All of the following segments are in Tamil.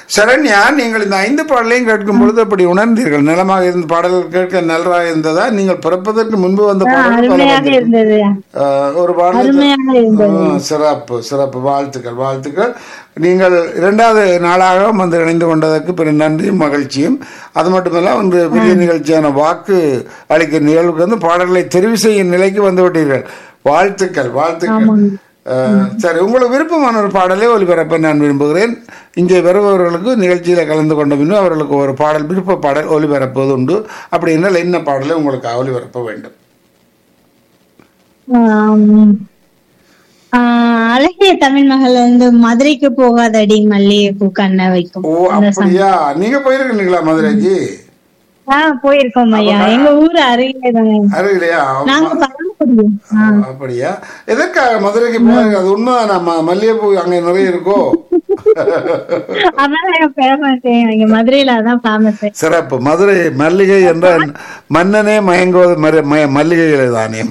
சரண்யா நீங்கள் இந்த ஐந்து பாடலையும் கேட்கும் பொழுது அப்படி உணர்ந்தீர்கள் நிலமாக இருந்த பாடல்கள் கேட்க நல்லதாக இருந்ததா நீங்கள் பிறப்பதற்கு முன்பு வந்த பாடல்கள் பல அருமையாக வந்திருக்கும். இருந்தது ஆஹ், ஒரு பாடல் அருமையாக இருந்தது ஆ, சிறப்பு சிறப்பு வாழ்த்துக்கள் வாழ்த்துக்கள் நீங்கள் இரண்டாவது நாளாக வந்து இணைந்து கொண்டதற்கு பிற நன்றியும் மகிழ்ச்சியும் அது மட்டுமல்ல இன்று பெரிய நிகழ்ச்சியான வாக்கு அளிக்கும் நிகழ்வுக்கு வந்து பாடல்களை தெரிவு செய்யும் நிலைக்கு வந்து விட்டீர்கள் வாழ்த்துக்கள் வாழ்த்துக்கள் ஆ, சரி உங்களுக்கு விருப்பமான ஒரு பாடலை ஒலிபரப்ப நான் விரும்புகிறேன் இங்கே வருபவர்களுக்கு நிகழ்ச்சியில் கலந்து கொண்ட பின்பு அவர்களுக்கு ஒரு பாடல் விருப்ப பாடல் ஒலிபரப்புவது உண்டு அப்படி என்றால் என்ன பாடலை உங்களுக்கு ஒலிபரப்ப வேண்டும் ஆம். ஆஹ் அழகிய தமிழ் மகள் வந்து மதுரைக்கு போகாதடி மல்லிகை பூ கண்ண வைக்கும் ஓ அப்படியா நீங்க போயிருக்கீங்களா மதுரைக்கு ஆஹ் போயிருக்கோம் ஐயா எங்க ஊரு அருகிலே தானே அருகிலையா நாங்க பரமக்குடி அப்படியா எதற்காக மதுரைக்கு போனாங்க அது உண்மைதான் நம்ம மல்லிகைப்பூ அங்க நிறைய இருக்கோ அதான் எங்க ஃபேமஸ் இங்க மதுரையில அதான் ஃபேமஸ் சிறப்பு மதுரை மல்லிகை என்ற மன்னனே மயங்குவது மர- ம- மல்லிகைகளே தானே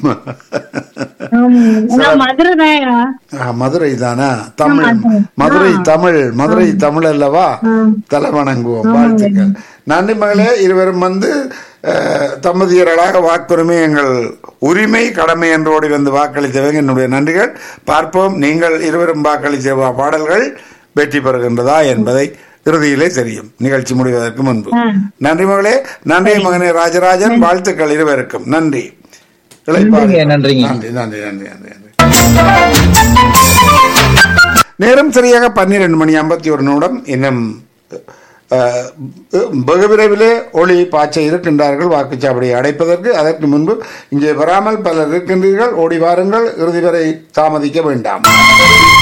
மதுரை தான் ஆ, மதுரை தானா தமிழ் மதுரை தமிழ் மதுரை தமிழ் அல்லவா தலை வணங்குவோம் வாழ்த்துக்கள் நன்றி மகளே இருவரும் வந்து அஹ், தம்பதியர்களாக வாக்குரிமை எங்கள் உரிமை கடமை என்று ஓடி வந்து வாக்களித்தவங்க என்னுடைய நன்றிகள் பார்ப்போம் நீங்கள் இருவரும் வாக்களித்த வா- பாடல்கள் வெற்றி பெறுகின்றதா என்பதை இறுதியிலே தெரியும் நிகழ்ச்சி முடிவதற்கு முன்பு நன்றி மகளே நன்றி மகனே ராஜராஜன் வாழ்த்துக்கள் இருவருக்கும் நன்றி இளைப்பாறை. நன்றிங்க, நன்றிங்க. நன்றி நன்றி நன்றி நன்றி நன்றி நேரம் சரியாக பன்னிரண்டு மணி ஐம்பத்தி ஒரு நிமிடம் இன்னும் அஹ், வெகு விரைவிலே ஒளி பாய்ச்ச இருக்கின்றார்கள் வாக்குச்சாவடியை அடைப்பதற்கு அதற்கு முன்பு இங்கே வராமல் பலர் இருக்கின்றீர்கள் ஓடி வாருங்கள் இறுதி வரை தாமதிக்க வேண்டாம்